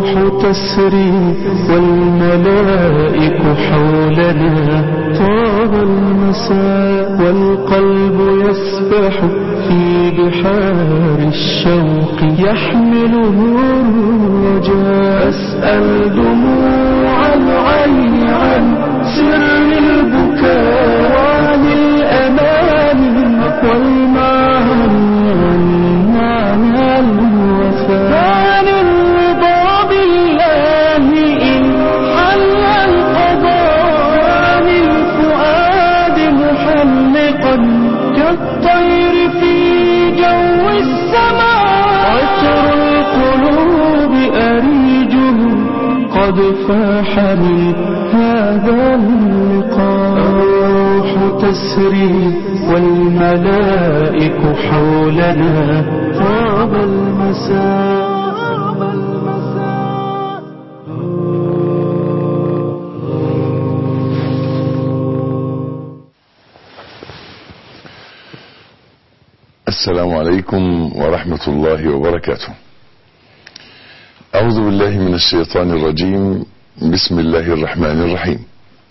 تسري والملائك حولنا طاب المساء والقلب يسبح في بحار الشوق يحمله الرجاء أسأل دموع العين عن سر البكاء وعن الأمان والمعاني عن معنى الوفاء عن الرضا بالله إن حل القضاء عن الفؤاد محلقا كالطير في جو السماء عطر القلوب أريجه قد فاح من هذا اللقاء الروح تسري والملائك حولنا طاب المساء السلام عليكم ورحمة الله وبركاته أعوذ بالله من الشيطان الرجيم بسم الله الرحمن الرحيم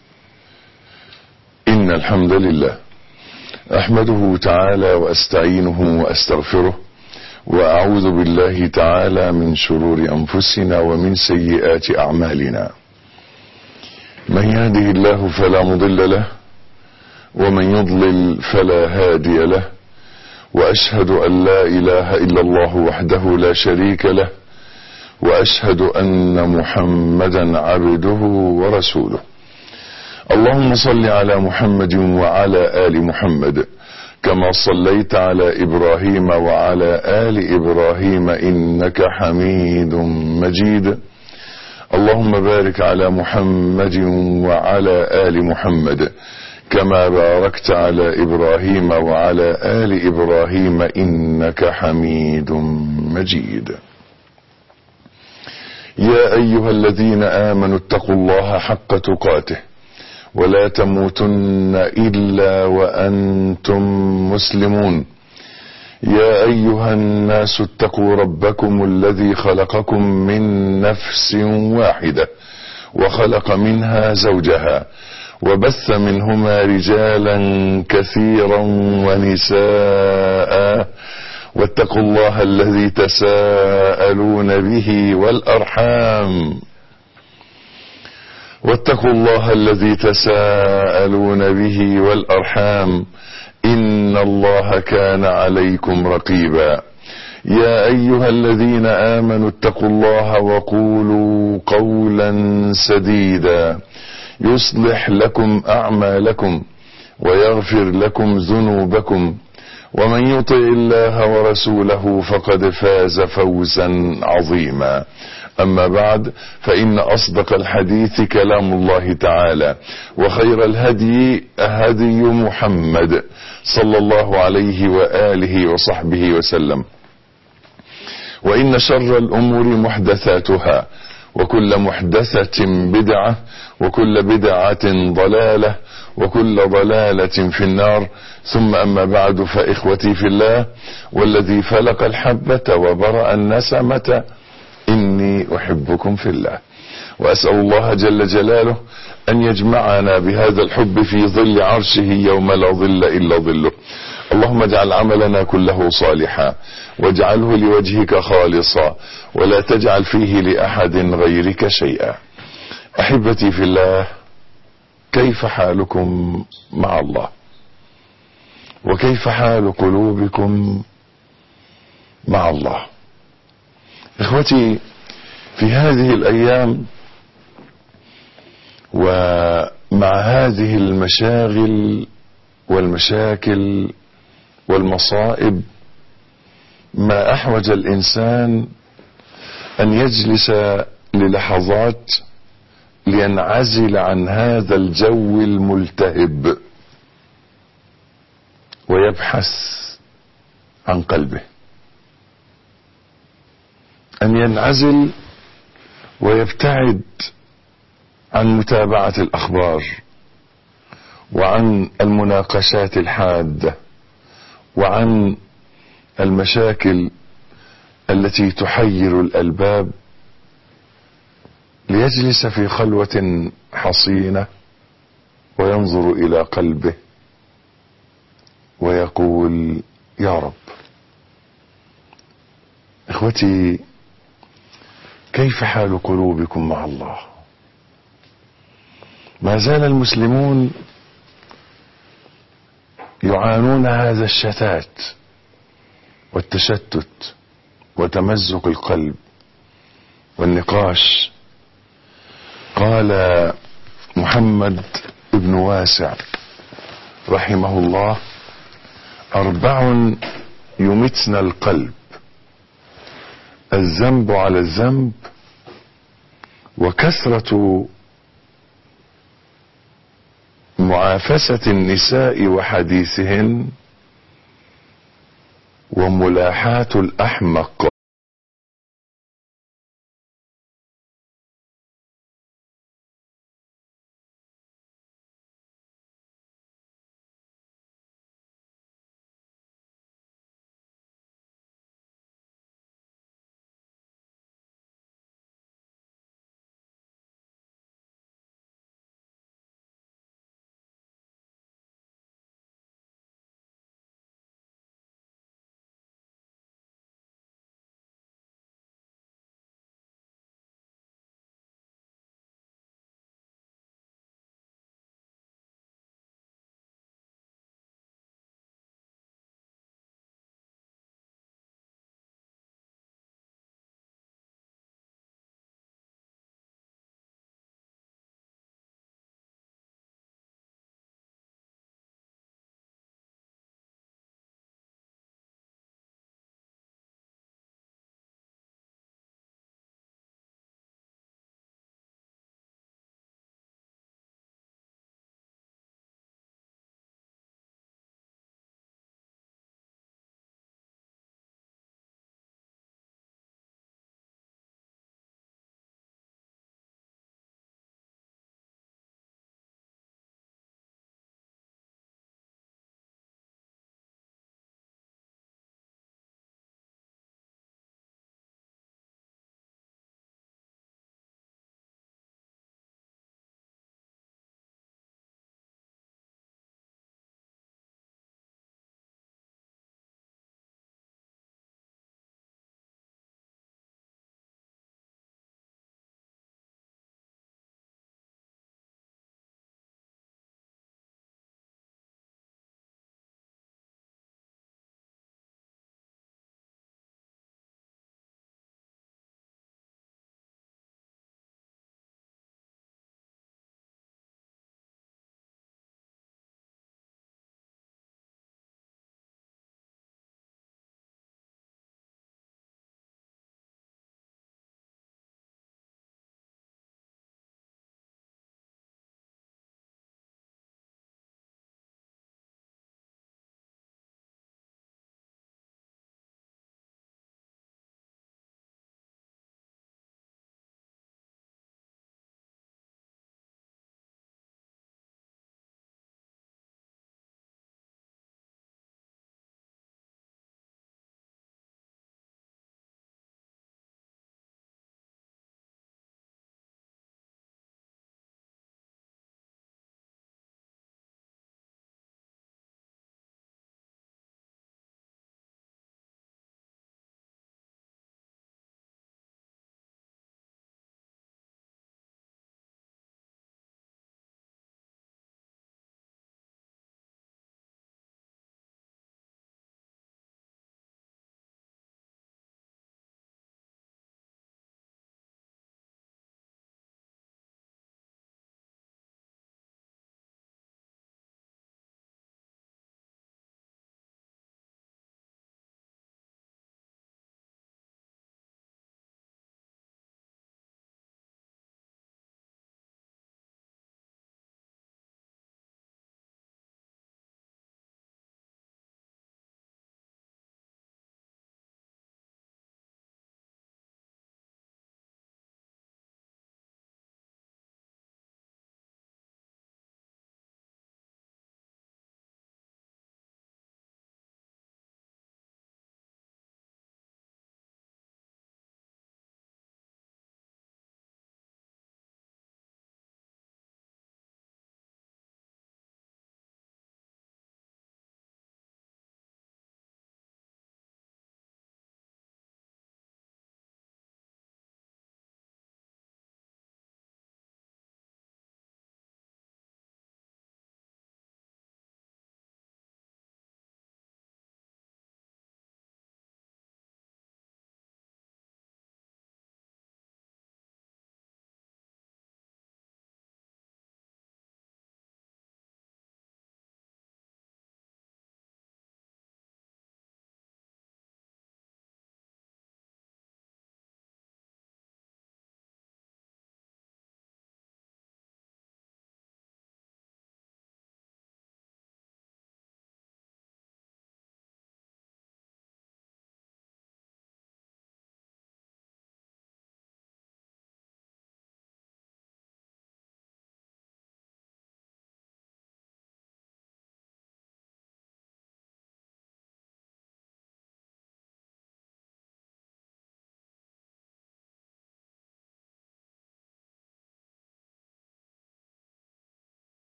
إن الحمد لله أحمده تعالى وأستعينه وأستغفره وأعوذ بالله تعالى من شرور أنفسنا ومن سيئات أعمالنا من يهده الله فلا مضل له ومن يضلل فلا هادي له واشهد ان لا اله الا الله وحده لا شريك له واشهد ان محمدا عبده ورسوله اللهم صل على محمد وعلى ال محمد كما صليت على ابراهيم وعلى ال ابراهيم انك حميد مجيد اللهم بارك على محمد وعلى ال محمد كما باركت على ابراهيم وعلى ال ابراهيم انك حميد مجيد يا ايها الذين امنوا اتقوا الله حق تقاته ولا تموتن الا وانتم مسلمون يا ايها الناس اتقوا ربكم الذي خلقكم من نفس واحده وخلق منها زوجها وبث منهما رجالا كثيرا ونساء واتقوا الله الذي تساءلون به والارحام واتقوا الله الذي تساءلون به والارحام ان الله كان عليكم رقيبا يا ايها الذين امنوا اتقوا الله وقولوا قولا سديدا يصلح لكم اعمالكم ويغفر لكم ذنوبكم ومن يطع الله ورسوله فقد فاز فوزا عظيما اما بعد فان اصدق الحديث كلام الله تعالى وخير الهدي هدي محمد صلى الله عليه واله وصحبه وسلم وان شر الامور محدثاتها وكل محدثة بدعة وكل بدعة ضلالة وكل ضلالة في النار ثم أما بعد فإخوتي في الله والذي فلق الحبة وبرأ النسمة إني أحبكم في الله وأسأل الله جل جلاله أن يجمعنا بهذا الحب في ظل عرشه يوم لا ظل إلا ظله اللهم اجعل عملنا كله صالحا واجعله لوجهك خالصا ولا تجعل فيه لأحد غيرك شيئا أحبتي في الله كيف حالكم مع الله وكيف حال قلوبكم مع الله اخوتي في هذه الايام ومع هذه المشاغل والمشاكل والمصائب ما احوج الانسان ان يجلس للحظات لينعزل عن هذا الجو الملتهب ويبحث عن قلبه ان ينعزل ويبتعد عن متابعه الاخبار وعن المناقشات الحاده وعن المشاكل التي تحير الالباب ليجلس في خلوة حصينة وينظر إلى قلبه ويقول يا رب اخوتي كيف حال قلوبكم مع الله ما زال المسلمون يعانون هذا الشتات والتشتت وتمزق القلب والنقاش قال محمد بن واسع رحمه الله اربع يمتن القلب الذنب على الذنب وكثرة معافسة النساء وحديثهن وملاحاة الأحمق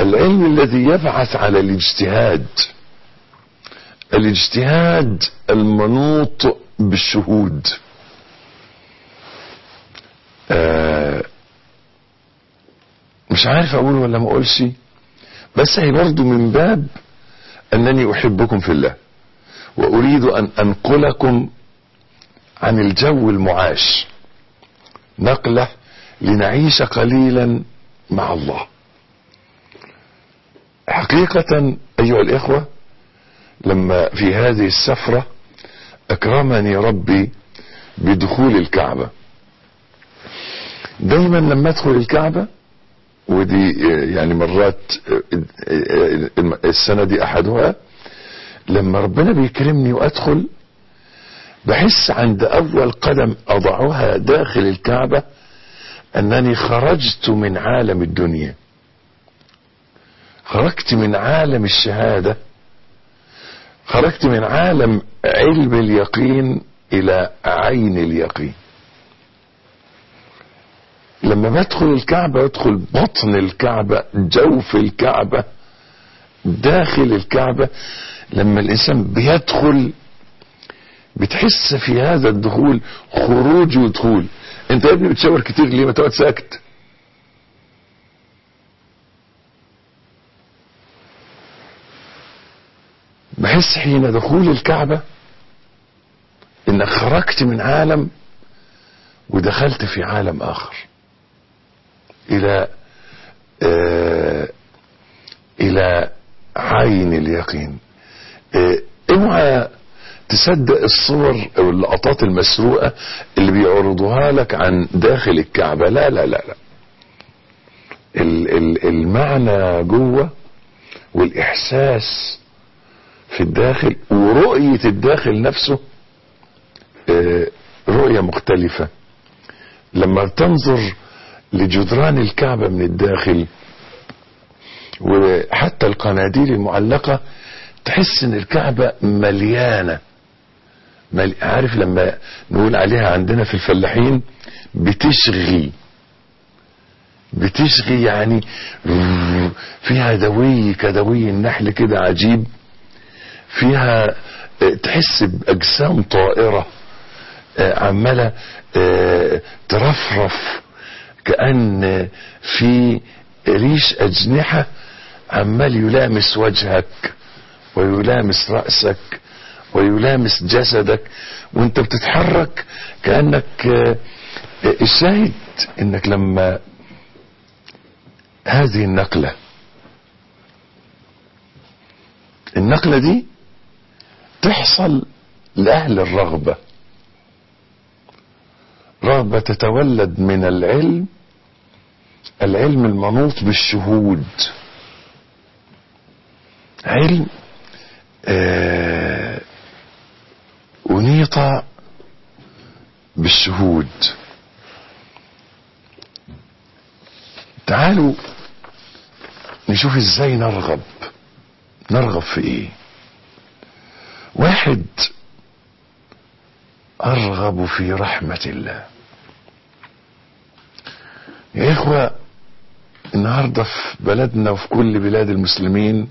العلم الذي يبعث على الاجتهاد الاجتهاد المنوط بالشهود آه مش عارف اقول ولا ما اقولش بس هي برضه من باب انني احبكم في الله واريد ان انقلكم عن الجو المعاش نقله لنعيش قليلا مع الله حقيقة أيها الإخوة لما في هذه السفرة أكرمني ربي بدخول الكعبة دايما لما أدخل الكعبة ودي يعني مرات السنة دي أحدها لما ربنا بيكرمني وأدخل بحس عند أول قدم أضعها داخل الكعبة أنني خرجت من عالم الدنيا خرجت من عالم الشهادة خرجت من عالم علم اليقين إلى عين اليقين لما بدخل الكعبة ادخل بطن الكعبة جوف الكعبة داخل الكعبة لما الإنسان بيدخل بتحس في هذا الدخول خروج ودخول انت يا ابني بتشاور كتير ليه ما تقعد ساكت بحس حين دخول الكعبة انك خرجت من عالم ودخلت في عالم اخر الى آه الى عين اليقين آه اوعى تصدق الصور او اللقطات المسروقة اللي بيعرضوها لك عن داخل الكعبة لا لا لا لا المعنى جوه والاحساس في الداخل ورؤية الداخل نفسه رؤية مختلفة لما تنظر لجدران الكعبة من الداخل وحتى القناديل المعلقة تحس ان الكعبة مليانة مل... عارف لما نقول عليها عندنا في الفلاحين بتشغي بتشغي يعني فيها دوي كدوي النحل كده عجيب فيها تحس بأجسام طائرة عمالة ترفرف كأن في ريش أجنحة عمال يلامس وجهك ويلامس رأسك ويلامس جسدك وانت بتتحرك كأنك الشاهد انك لما هذه النقلة النقلة دي تحصل لأهل الرغبة رغبة تتولد من العلم العلم المنوط بالشهود علم آه أنيط بالشهود تعالوا نشوف ازاي نرغب نرغب في ايه واحد ارغب في رحمة الله يا اخوة النهاردة في بلدنا وفي كل بلاد المسلمين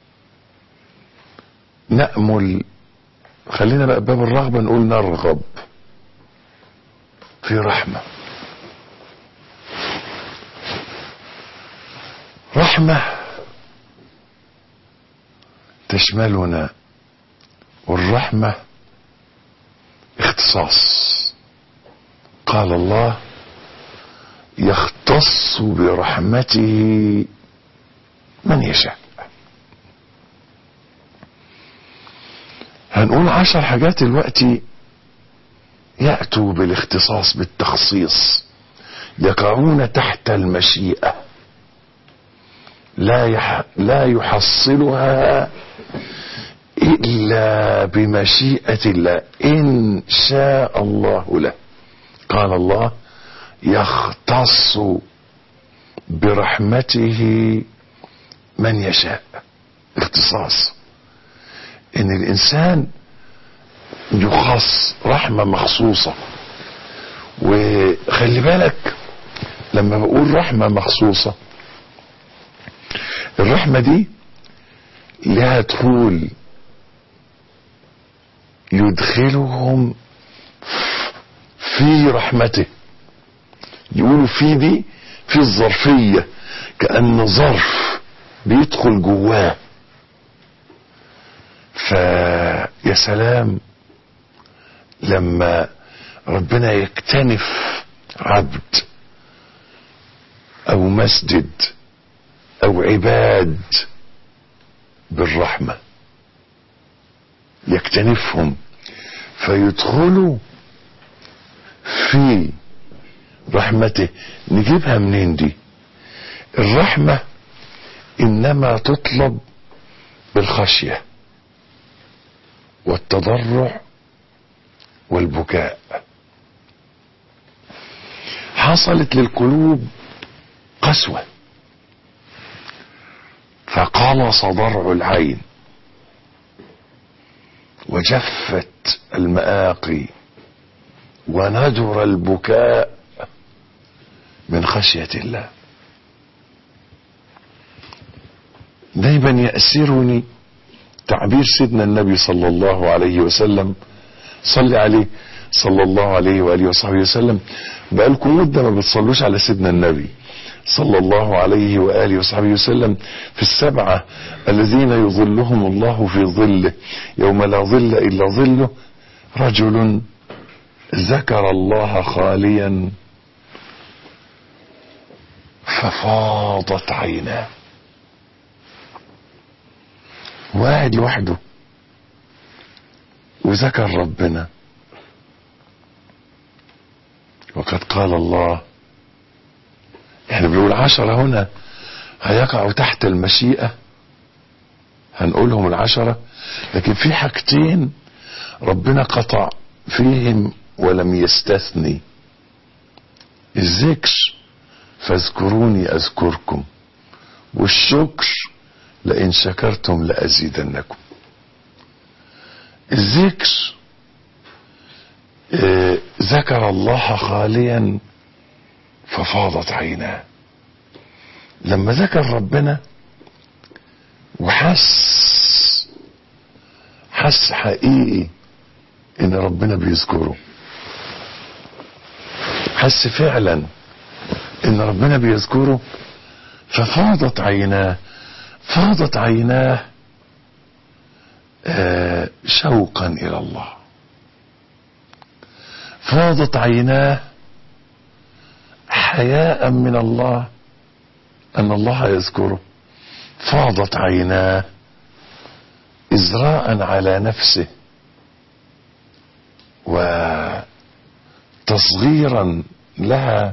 نأمل خلينا بقى باب الرغبة نقول نرغب في رحمة رحمة تشملنا والرحمة اختصاص قال الله يختص برحمته من يشاء هنقول عشر حاجات دلوقتي يأتوا بالاختصاص بالتخصيص يقعون تحت المشيئة لا يح لا يحصلها إلا بمشيئة الله إن شاء الله له قال الله يختص برحمته من يشاء اختصاص ان الانسان يخص رحمة مخصوصة وخلي بالك لما بقول رحمة مخصوصة الرحمة دي لها دخول يدخلهم في رحمته يقولوا في دي في الظرفية كأن ظرف بيدخل جواه فيا سلام لما ربنا يكتنف عبد او مسجد او عباد بالرحمة يكتنفهم فيدخلوا في رحمته نجيبها منين دي الرحمة انما تطلب بالخشية والتضرع والبكاء حصلت للقلوب قسوة فقلص ضرع العين وجفت المآقي وندر البكاء من خشية الله دايما يأسرني تعبير سيدنا النبي صلى الله عليه وسلم صلي عليه صلى الله عليه وآله وصحبه وسلم بقالكم مدة ما بتصلوش على سيدنا النبي صلى الله عليه وآله وصحبه وسلم في السبعة الذين يظلهم الله في ظله يوم لا ظل إلا ظله رجل ذكر الله خاليا ففاضت عيناه واحد لوحده وذكر ربنا وقد قال الله احنا بنقول عشرة هنا هيقعوا تحت المشيئة هنقولهم العشرة لكن في حاجتين ربنا قطع فيهم ولم يستثني الذكر فاذكروني اذكركم والشكر لئن شكرتم لازيدنكم الذكر آه ذكر الله خاليا ففاضت عيناه لما ذكر ربنا وحس حس حقيقي ان ربنا بيذكره حس فعلا ان ربنا بيذكره ففاضت عيناه فاضت عيناه آه شوقا الى الله فاضت عيناه حياء من الله ان الله يذكره فاضت عيناه ازراء على نفسه وتصغيرا لها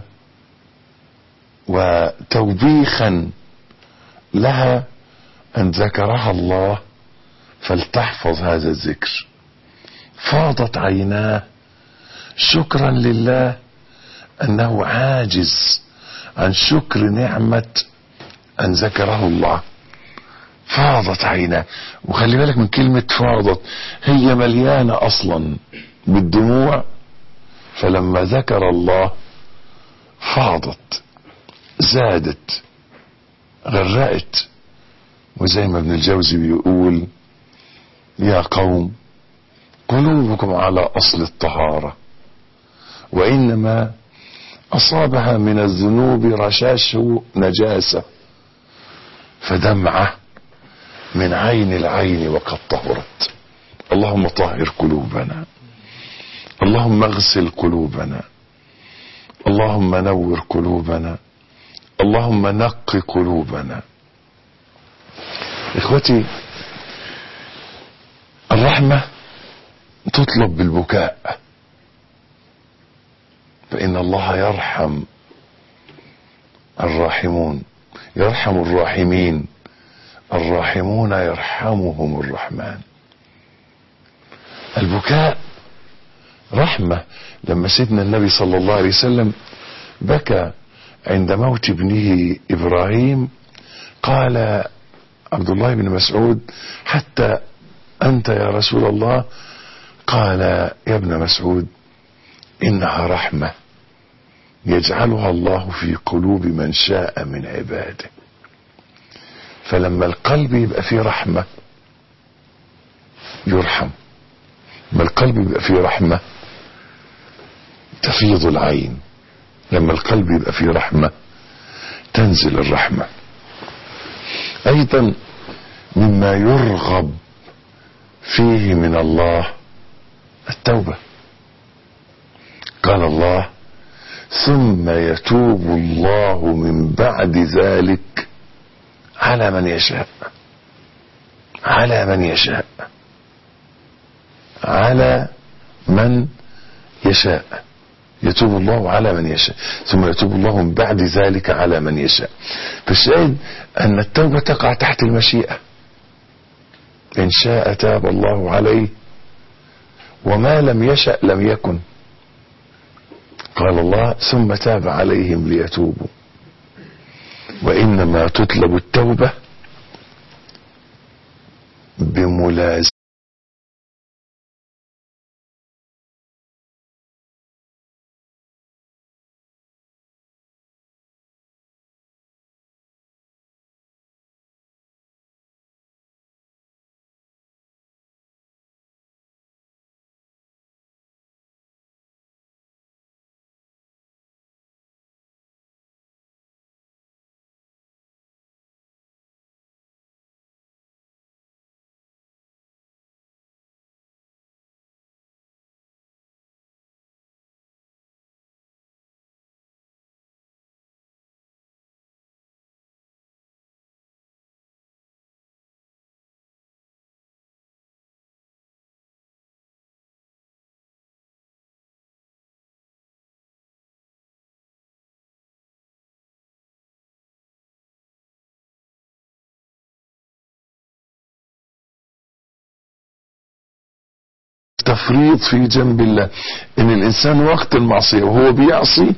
وتوبيخا لها ان ذكرها الله فلتحفظ هذا الذكر فاضت عيناه شكرا لله انه عاجز عن شكر نعمة ان ذكره الله فاضت عيناه وخلي بالك من كلمة فاضت هي مليانة اصلا بالدموع فلما ذكر الله فاضت زادت غرقت وزي ما ابن الجوزي بيقول يا قوم قلوبكم على اصل الطهارة وانما اصابها من الذنوب رشاش نجاسة فدمعة من عين العين وقد طهرت اللهم طهر قلوبنا اللهم اغسل قلوبنا اللهم نور قلوبنا اللهم نق قلوبنا اخوتي الرحمة تطلب بالبكاء فإن الله يرحم الراحمون يرحم الراحمين الراحمون يرحمهم الرحمن البكاء رحمة لما سيدنا النبي صلى الله عليه وسلم بكى عند موت ابنه إبراهيم قال عبد الله بن مسعود حتى أنت يا رسول الله قال يا ابن مسعود إنها رحمة يجعلها الله في قلوب من شاء من عباده فلما القلب يبقى فيه رحمة يرحم لما القلب يبقى فيه رحمة تفيض العين لما القلب يبقى فيه رحمة تنزل الرحمة ايضا مما يرغب فيه من الله التوبة قال الله ثم يتوب الله من بعد ذلك على من يشاء على من يشاء على من يشاء يتوب الله على من يشاء ثم يتوب الله من بعد ذلك على من يشاء فالشاهد أن التوبة تقع تحت المشيئة إن شاء تاب الله عليه وما لم يشأ لم يكن قال الله ثم تاب عليهم ليتوبوا وإنما تطلب التوبة بملازمة تفريط في جنب الله ان الانسان وقت المعصية وهو بيعصي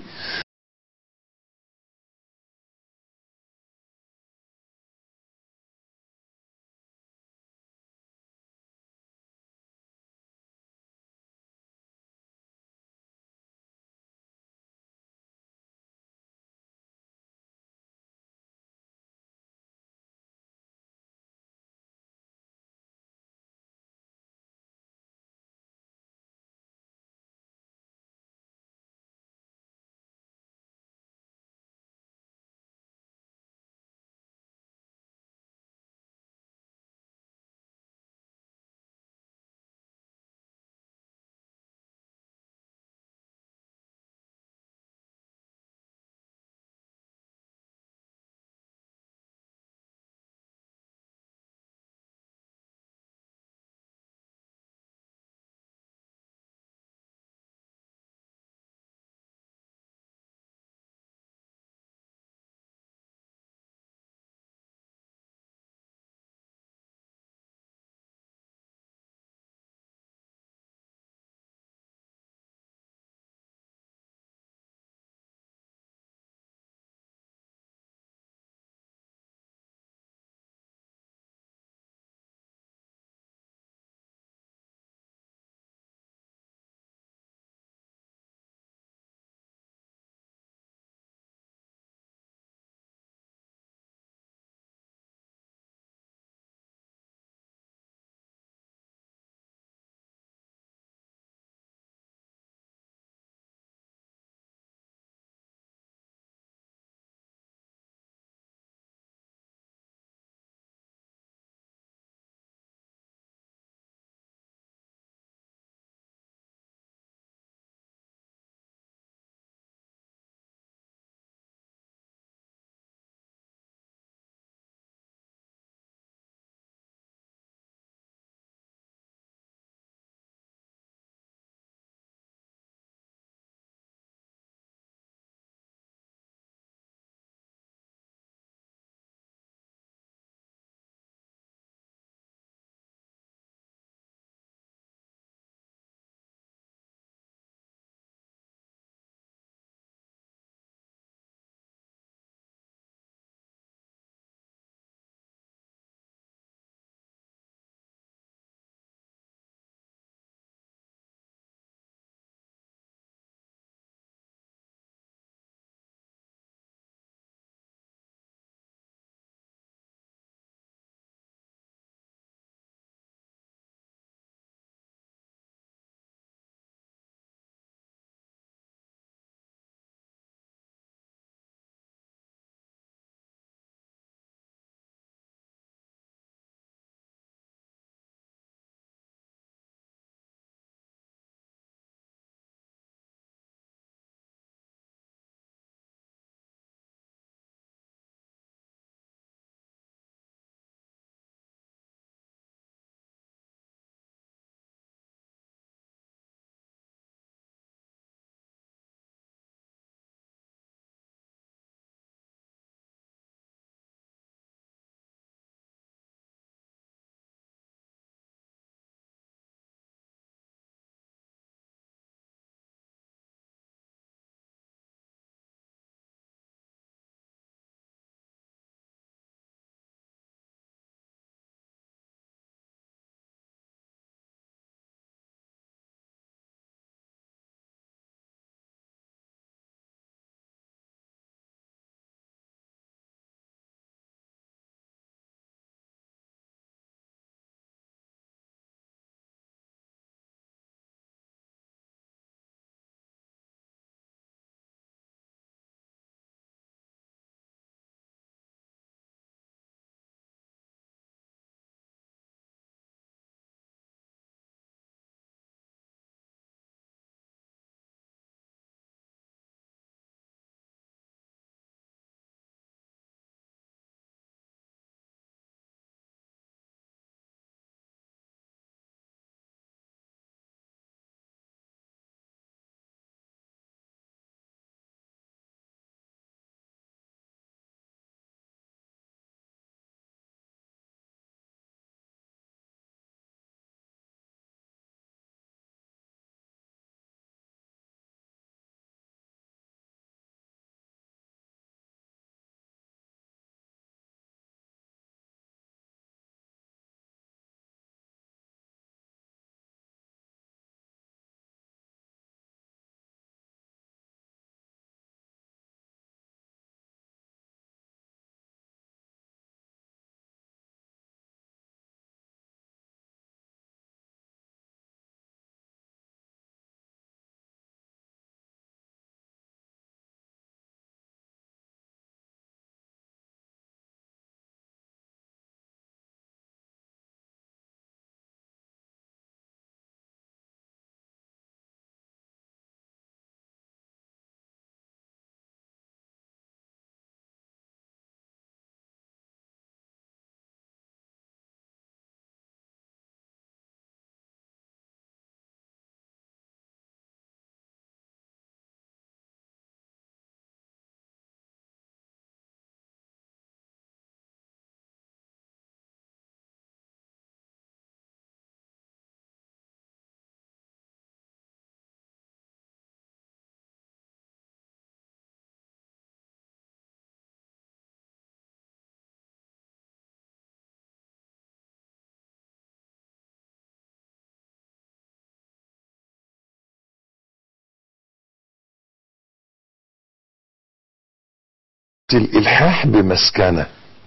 الإلحاح بمسكنة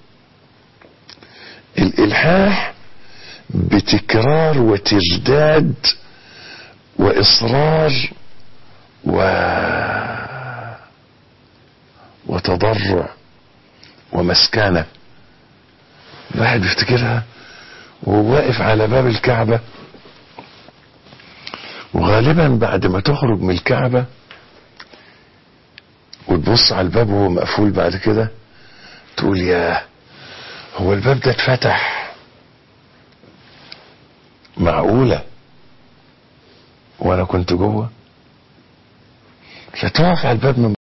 الإلحاح بتكرار وتجداد وإصرار و وتضرع ومسكنة الواحد بيفتكرها وهو واقف على باب الكعبة وغالبا بعد ما تخرج من الكعبة وتبص على الباب وهو مقفول بعد كده تقول ياه هو الباب ده اتفتح معقولة وانا كنت جوه فتقف على الباب من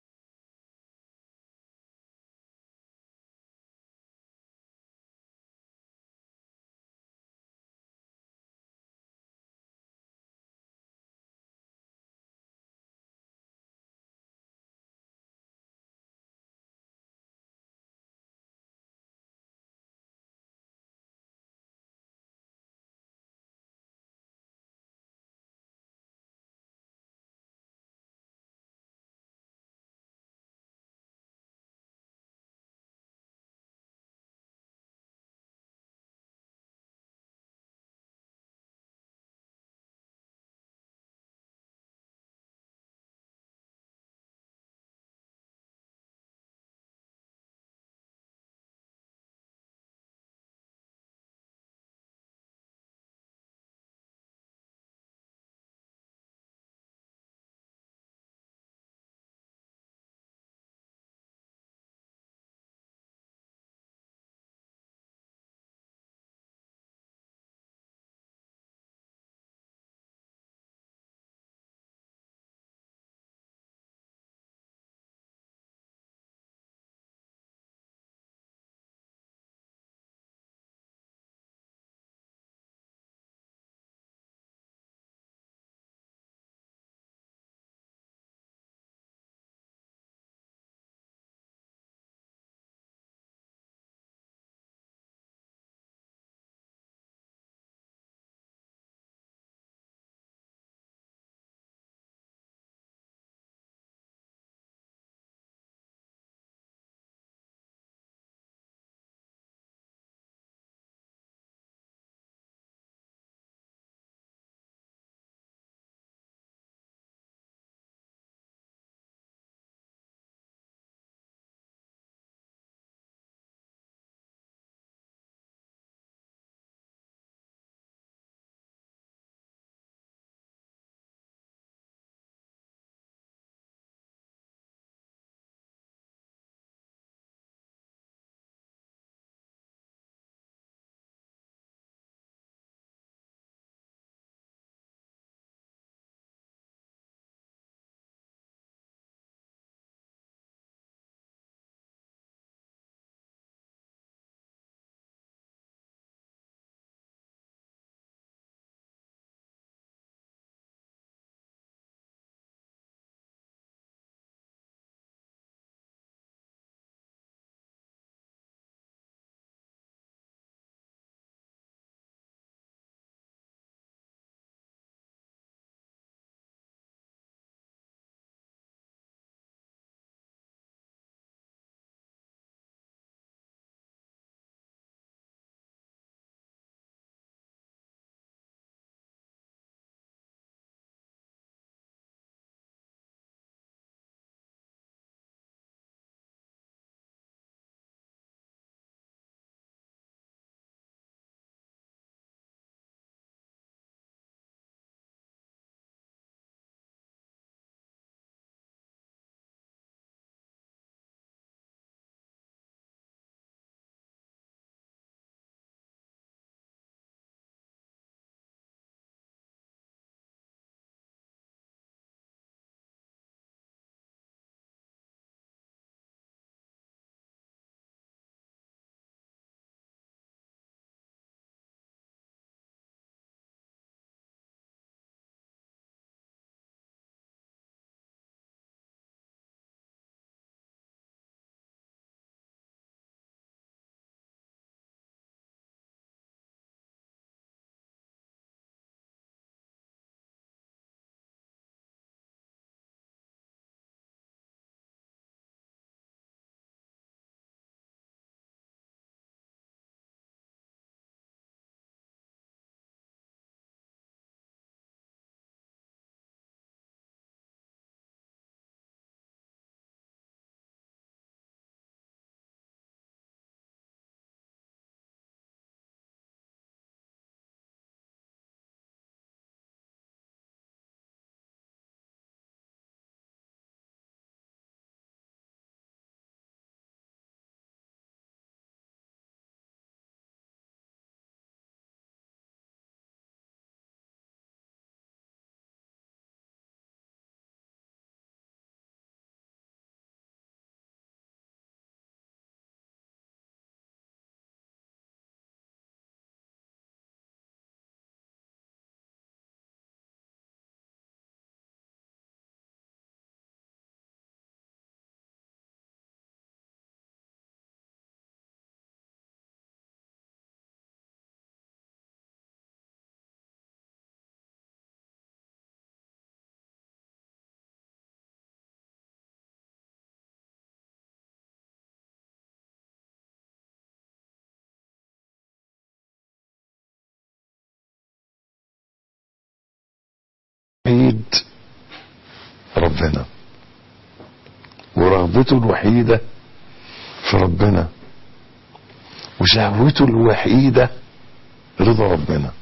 رغبته الوحيدة في ربنا وشهوته الوحيدة رضا ربنا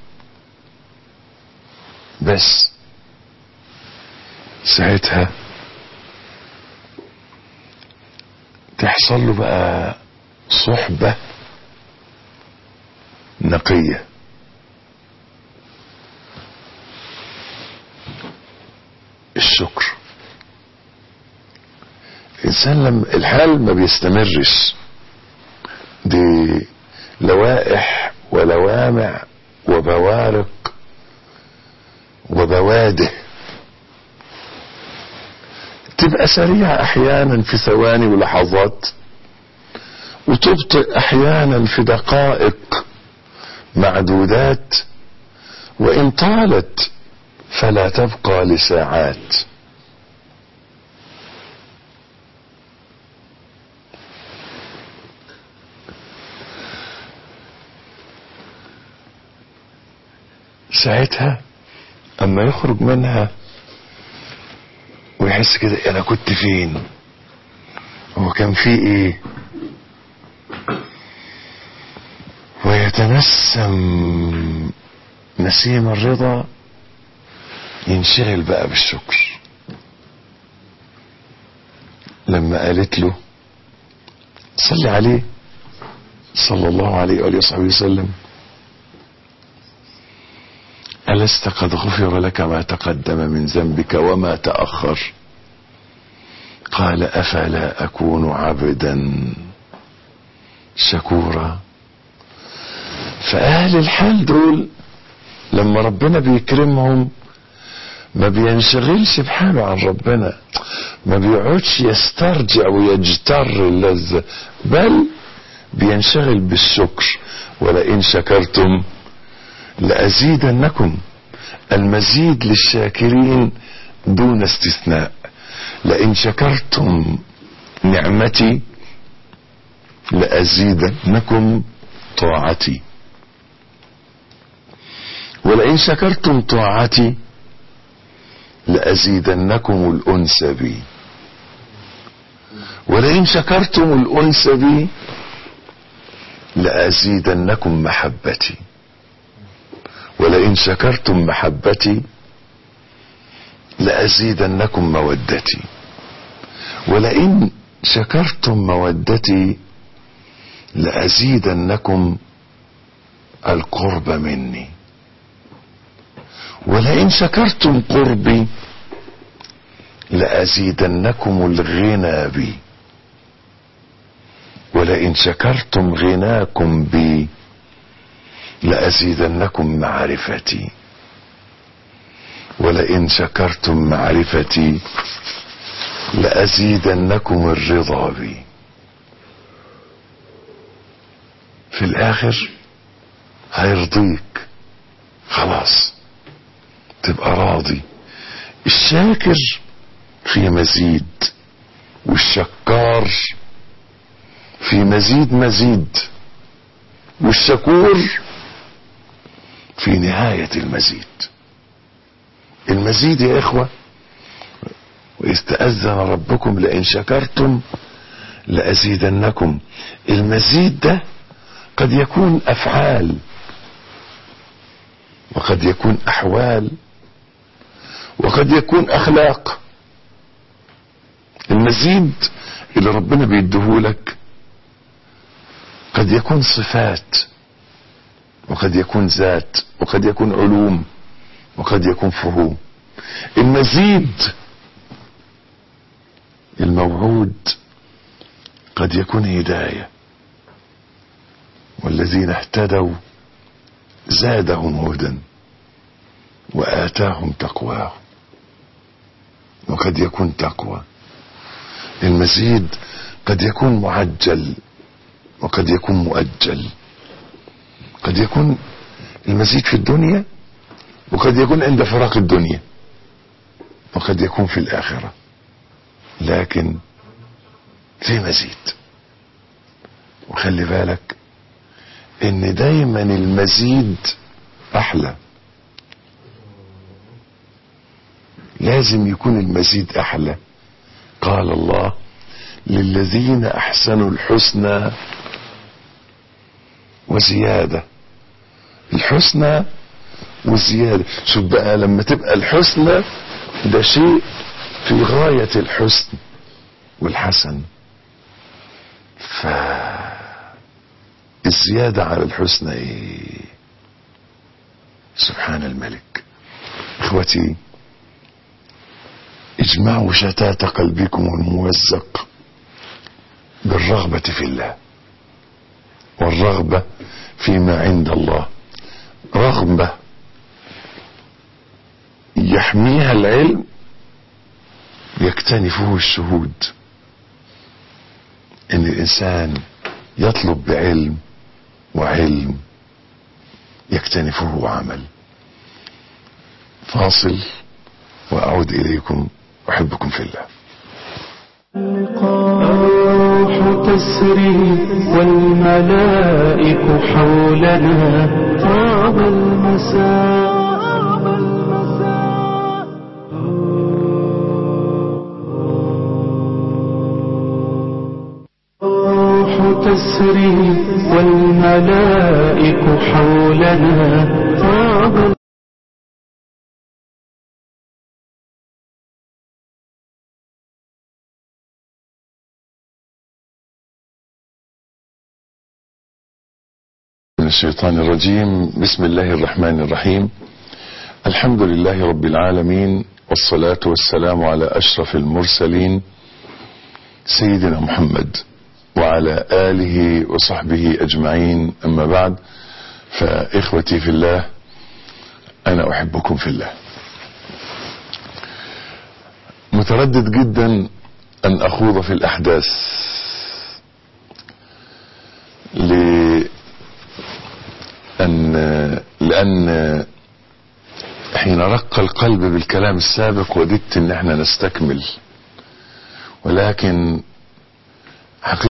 بس ساعتها تحصل له بقى صحبة نقية الشكر الإنسان لما الحال ما بيستمرش دي لوائح ولوامع وبوارق وبواده تبقى سريعة احيانا في ثواني ولحظات وتبطئ احيانا في دقائق معدودات وان طالت فلا تبقى لساعات ساعتها اما يخرج منها ويحس كده انا كنت فين هو كان في ايه ويتنسم نسيم الرضا ينشغل بقى بالشكر لما قالت له صلي عليه صلى الله عليه وآله وصحبه وسلم ألست قد غفر لك ما تقدم من ذنبك وما تأخر قال أفلا أكون عبدا شكورا فأهل الحال دول لما ربنا بيكرمهم ما بينشغلش بحاله عن ربنا ما بيقعدش يسترجع ويجتر اللذة بل بينشغل بالشكر ولئن شكرتم لأزيدنكم المزيد للشاكرين دون استثناء لئن شكرتم نعمتي لأزيدنكم طاعتي ولئن شكرتم طاعتي لأزيدنكم الأنس بي ولئن شكرتم الأنس بي لأزيدنكم محبتي ولئن شكرتم محبتي لأزيدنكم مودتي ولئن شكرتم مودتي لأزيدنكم القرب مني ولئن شكرتم قربي لأزيدنكم الغنى بي ولئن شكرتم غناكم بي لأزيدنكم معرفتي ولئن شكرتم معرفتي لأزيدنكم الرضا بي في الآخر هيرضيك خلاص تبقى راضي الشاكر في مزيد والشكار في مزيد مزيد والشكور في نهاية المزيد المزيد يا إخوة وإذ تأذن ربكم لئن شكرتم لأزيدنكم المزيد ده قد يكون أفعال وقد يكون أحوال وقد يكون أخلاق المزيد اللي ربنا بيديهولك قد يكون صفات وقد يكون ذات وقد يكون علوم وقد يكون فهوم المزيد الموعود قد يكون هدايه والذين اهتدوا زادهم هدى واتاهم تقواهم وقد يكون تقوى المزيد قد يكون معجل وقد يكون مؤجل قد يكون المزيد في الدنيا وقد يكون عند فراق الدنيا وقد يكون في الآخرة لكن في مزيد وخلي بالك ان دايما المزيد احلى لازم يكون المزيد احلى قال الله للذين احسنوا الحسنى وزيادة الحسنى والزيادة شوف بقى لما تبقى الحسنى ده شيء في غاية الحسن والحسن ف الزيادة على الحسنى ايه سبحان الملك اخوتي اجمعوا شتات قلبكم الممزق بالرغبة في الله والرغبة فيما عند الله رغبة يحميها العلم يكتنفه الشهود ان الانسان يطلب بعلم وعلم يكتنفه عمل فاصل واعود اليكم احبكم في الله الروح تسري والملائك حولنا طاب المساء الروح تسري والملائك حولنا طاب من الشيطان الرجيم بسم الله الرحمن الرحيم الحمد لله رب العالمين والصلاة والسلام على أشرف المرسلين سيدنا محمد وعلى آله وصحبه أجمعين أما بعد فإخوتي في الله أنا أحبكم في الله متردد جدا أن أخوض في الأحداث لأن لأن حين رق القلب بالكلام السابق وددت ان احنا نستكمل ولكن حقيقة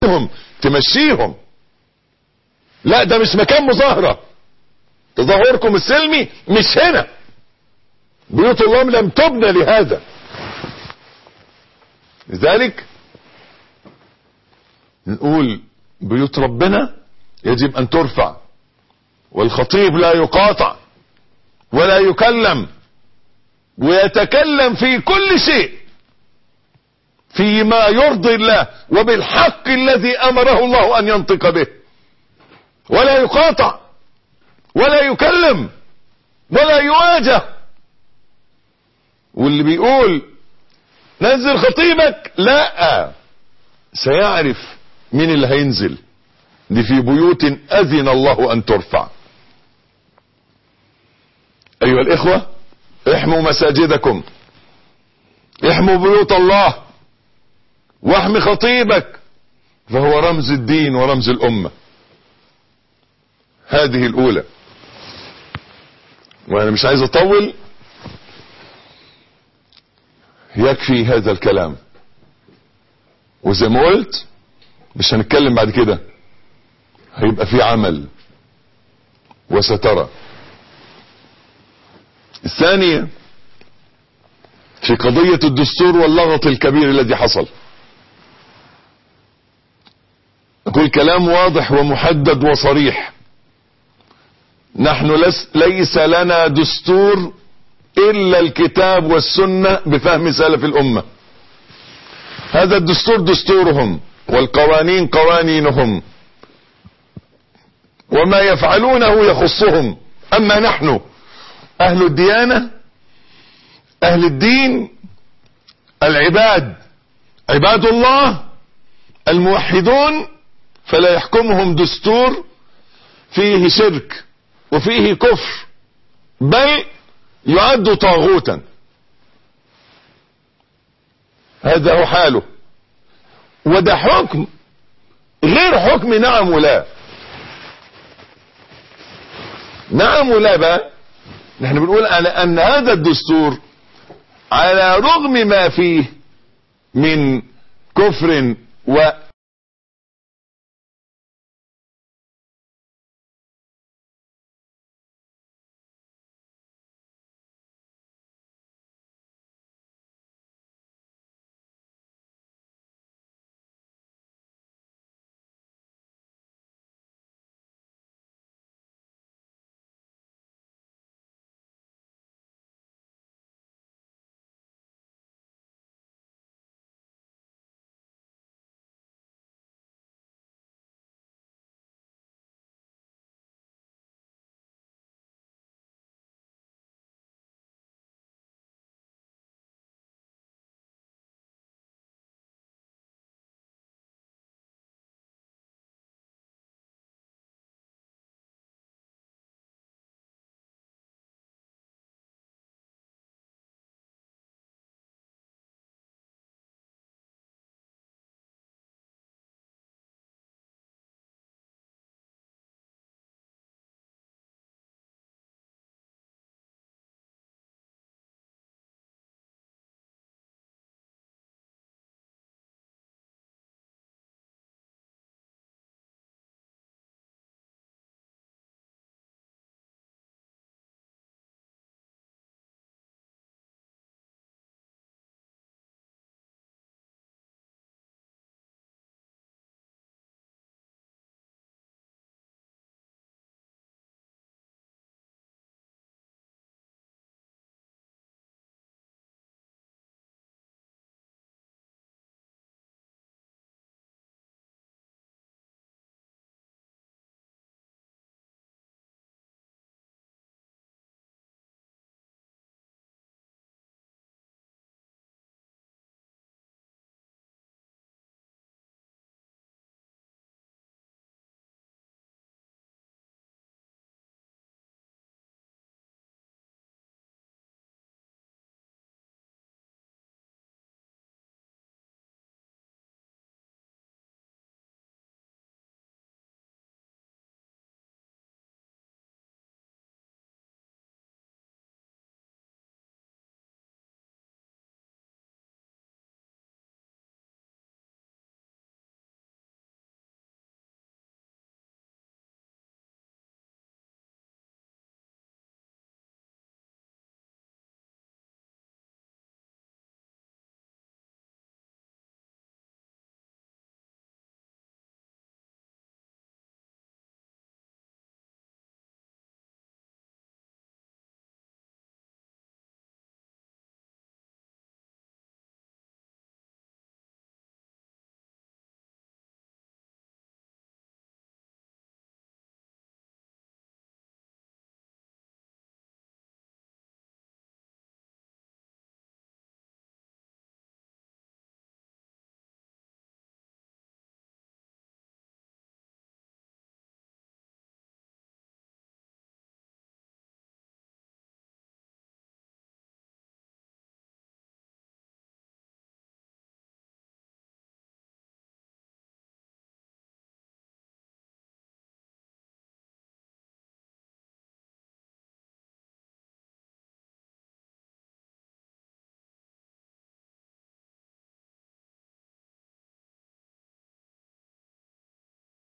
تاخدهم تمشيهم لا ده مش مكان مظاهرة تظاهركم السلمي مش هنا بيوت الله لم تبنى لهذا لذلك نقول بيوت ربنا يجب ان ترفع والخطيب لا يقاطع ولا يكلم ويتكلم في كل شيء فيما يرضي الله وبالحق الذي امره الله ان ينطق به ولا يقاطع ولا يكلم ولا يواجه واللي بيقول نزل خطيبك لا سيعرف مين اللي هينزل دي في بيوت اذن الله ان ترفع ايها الاخوة احموا مساجدكم احموا بيوت الله واحمي خطيبك فهو رمز الدين ورمز الامة هذه الاولى وانا مش عايز اطول يكفي هذا الكلام وزي ما قلت مش هنتكلم بعد كده هيبقى في عمل وسترى الثانية في قضية الدستور واللغط الكبير الذي حصل أقول كلام واضح ومحدد وصريح نحن لس ليس لنا دستور إلا الكتاب والسنة بفهم سلف الأمة هذا الدستور دستورهم والقوانين قوانينهم وما يفعلونه يخصهم أما نحن أهل الديانة أهل الدين العباد عباد الله الموحدون فلا يحكمهم دستور فيه شرك وفيه كفر بل يعد طاغوتا هذا هو حاله وده حكم غير حكم نعم ولا نعم ولا بقى نحن بنقول على ان هذا الدستور على رغم ما فيه من كفر و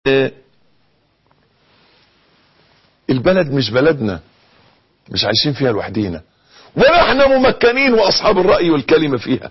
آه، البلد مش بلدنا مش عايشين فيها لوحدينا ولا احنا ممكنين واصحاب الرأي والكلمة فيها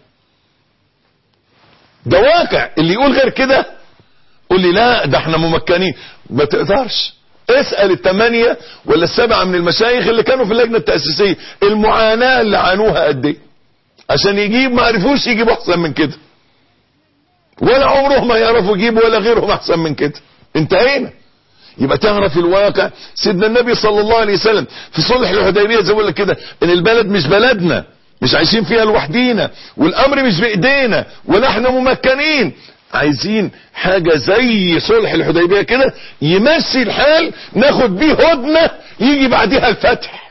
ده واقع اللي يقول غير كده قول لي لا ده احنا ممكنين ما تقدرش اسأل الثمانية ولا السبعة من المشايخ اللي كانوا في اللجنة التأسيسية المعاناة اللي عانوها قد ايه عشان يجيب ما عرفوش يجيبوا احسن من كده ولا عمرهم ما يعرفوا يجيبوا ولا غيرهم احسن من كده انتهينا يبقى تعرف الواقع سيدنا النبي صلى الله عليه وسلم في صلح الحديبيه زي ما بقول لك كده ان البلد مش بلدنا مش عايشين فيها لوحدينا والامر مش بايدينا ولا احنا ممكنين عايزين حاجه زي صلح الحديبيه كده يمشي الحال ناخد بيه هدنه يجي بعدها الفتح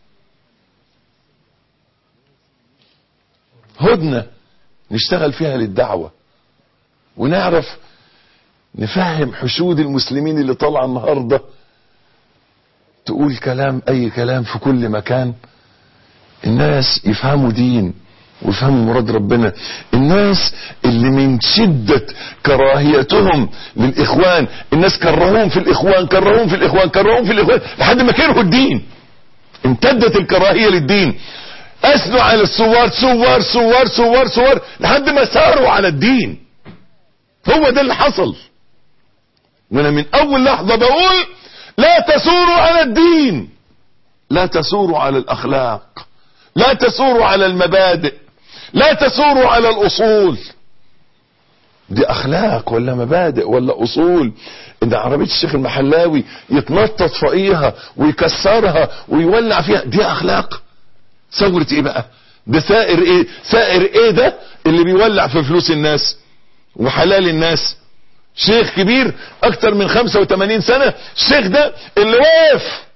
هدنه نشتغل فيها للدعوه ونعرف نفهم حشود المسلمين اللي طالعه النهارده تقول كلام اي كلام في كل مكان الناس يفهموا دين ويفهموا مراد ربنا الناس اللي من شدة كراهيتهم للإخوان الناس كرهوهم في الإخوان كرهوهم في الإخوان كرهوهم في الإخوان لحد ما كرهوا الدين امتدت الكراهية للدين أثنوا على الثوار ثوار ثوار ثوار ثوار لحد ما ساروا على الدين هو ده اللي حصل وانا من اول لحظة بقول لا تثوروا على الدين لا تثوروا على الاخلاق لا تثوروا على المبادئ لا تثوروا على الاصول دي اخلاق ولا مبادئ ولا اصول ان عربية الشيخ المحلاوي يتنطط فوقيها ويكسرها ويولع فيها دي اخلاق ثورة ايه بقى ده سائر ايه سائر ايه ده اللي بيولع في فلوس الناس وحلال الناس شيخ كبير اكتر من 85 سنة الشيخ ده اللي واقف